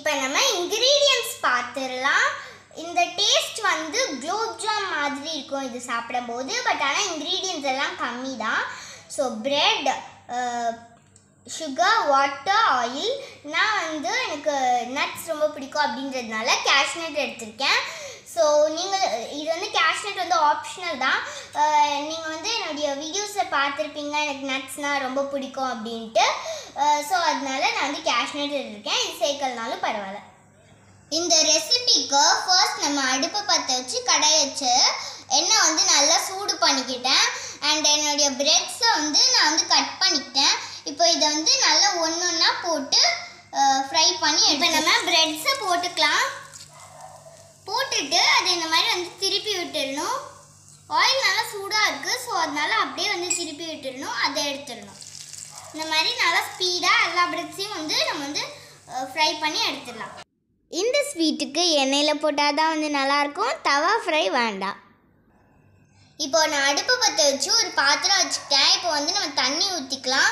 இப்போ நம்ம இன்க்ரீடியன்ட்ஸ் பார்த்துடலாம் இந்த டேஸ்ட் வந்து குலோப் ஜாம் மாதிரி இருக்கும் இது சாப்பிடும்போது பட் ஆனால் இன்க்ரீடியன்ட்ஸ் எல்லாம் கம்மி தான் so bread sugar water oil நான் வந்து எனக்கு நட்ஸ் ரொம்ப பிடிக்கும் அப்படின்றதுனால கேஷ்நட் எடுத்திருக்கேன் ஸோ நீங்கள் இது வந்து கேஷ்நட் வந்து ஆப்ஷனல் தான் நீங்கள் வந்து என்னுடைய வீடியோஸை பார்த்துருப்பீங்க எனக்கு நட்ஸ்னால் ரொம்ப பிடிக்கும் அப்படின்ட்டு ஸோ அதனால நான் வந்து கேஷ்நட் எடுத்திருக்கேன் இது சேர்க்கலனாலும் பரவாயில்ல இந்த ரெசிபிக்கு ஃபர்ஸ்ட் நம்ம அடுப்பை பற்ற வச்சு கடாய் வச்சு எண்ணெய் வந்து நல்லா சூடு பண்ணிக்கிட்டேன் அண்ட் என்னுடைய பிரெட்ஸை வந்து நான் வந்து கட் பண்ணிக்கிட்டேன் இப்போ இதை வந்து நல்லா ஒன்று ஒன்றா போட்டு ஃப்ரை பண்ணி இப்போ நம்ம பிரெட்ஸை போட்டுக்கலாம் போட்டுட்டு அதை இந்த மாதிரி வந்து திருப்பி விட்டுடணும் ஆயில் நல்லா சூடாக இருக்குது ஸோ அதனால அப்படியே வந்து திருப்பி விட்டுடணும் அதை எடுத்துடணும் இந்த மாதிரி நல்லா ஸ்பீடாக எல்லா பிரெட்ஸையும் வந்து நம்ம வந்து ஃப்ரை பண்ணி எடுத்துடலாம் இந்த ஸ்வீட்டுக்கு எண்ணெயில் போட்டால் தான் வந்து நல்லாயிருக்கும் தவா ஃப்ரை வேண்டாம் இப்போ நான் அடுப்பு பற்ற வச்சு ஒரு பாத்திரம் வச்சுக்கிட்டேன் இப்போ வந்து நம்ம தண்ணி ஊற்றிக்கலாம்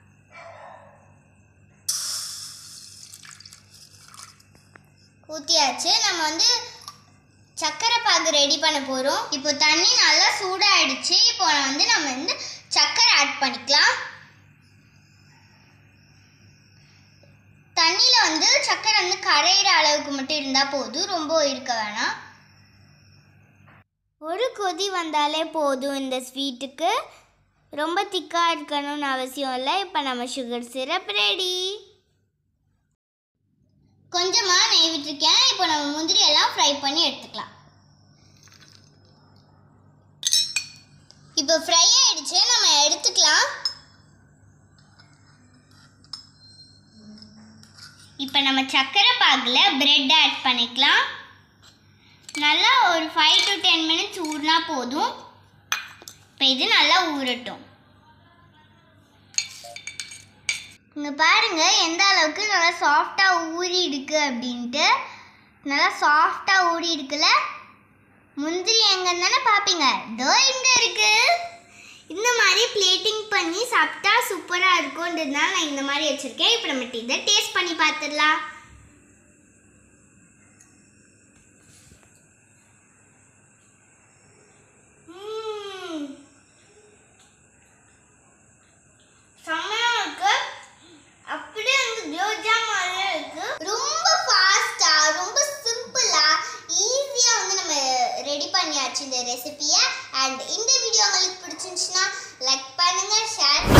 ஊற்றியாச்சு நம்ம வந்து சர்க்கரை பாகு ரெடி பண்ண போகிறோம் இப்போ தண்ணி நல்லா சூடாயிடுச்சு இப்போ வந்து நம்ம வந்து சர்க்கரை ஆட் பண்ணிக்கலாம் தண்ணியில் வந்து சர்க்கரை வந்து கரையிற அளவுக்கு மட்டும் இருந்தால் போதும் ரொம்ப இருக்க வேணாம் ஒரு கொதி வந்தாலே போதும் இந்த ஸ்வீட்டுக்கு ரொம்ப திக்காக இருக்கணும்னு அவசியம் இல்லை இப்போ நம்ம சுகர் சிரப் ரெடி கொஞ்சமாக நெய் விட்டுருக்கேன் இப்போ நம்ம முந்திரி எல்லாம் ஃப்ரை பண்ணி எடுத்துக்கலாம் இப்போ ஃப்ரை ஆயிடுச்சு நம்ம எடுத்துக்கலாம் இப்போ நம்ம சர்க்கரை பாகில் பிரெட் ஆட் பண்ணிக்கலாம் நல்லா ஒரு ஃபைவ் டு டென் மினிட்ஸ் ஊறினா போதும் இப்போ இது நல்லா ஊறட்டும் இங்கே பாருங்க எந்த அளவுக்கு நல்லா சாஃப்டாக ஊறி இருக்கு அப்படின்ட்டு நல்லா சாஃப்டாக ஊறி இருக்குல்ல முந்திரி எங்கன்னு தானே பார்ப்பீங்க இதோ இங்கே இருக்கு இந்த மாதிரி பிளேட்டிங் பண்ணி சாப்பிட்டா சூப்பராக இருக்கும்ன்றதுனால நான் இந்த மாதிரி வச்சுருக்கேன் இப்போ நம்ம இதை டேஸ்ட் பண்ணி பார்த்துடலாம் ம்ம். செம்மையா இருக்கு அப்படியே வந்து குலோப்ஜாம் மாதிரியே இருக்கு ரொம்ப ஃபாஸ்டா ரொம்ப சிம்பிளா ஈஸியா வந்து நம்ம ரெடி பண்ணியாச்சு இந்த ரெசிபியை அண்ட் இந்த வீடியோ உங்களுக்கு பிடிச்சிருந்துச்சுன்னா லைக் பண்ணுங்க ஷேர்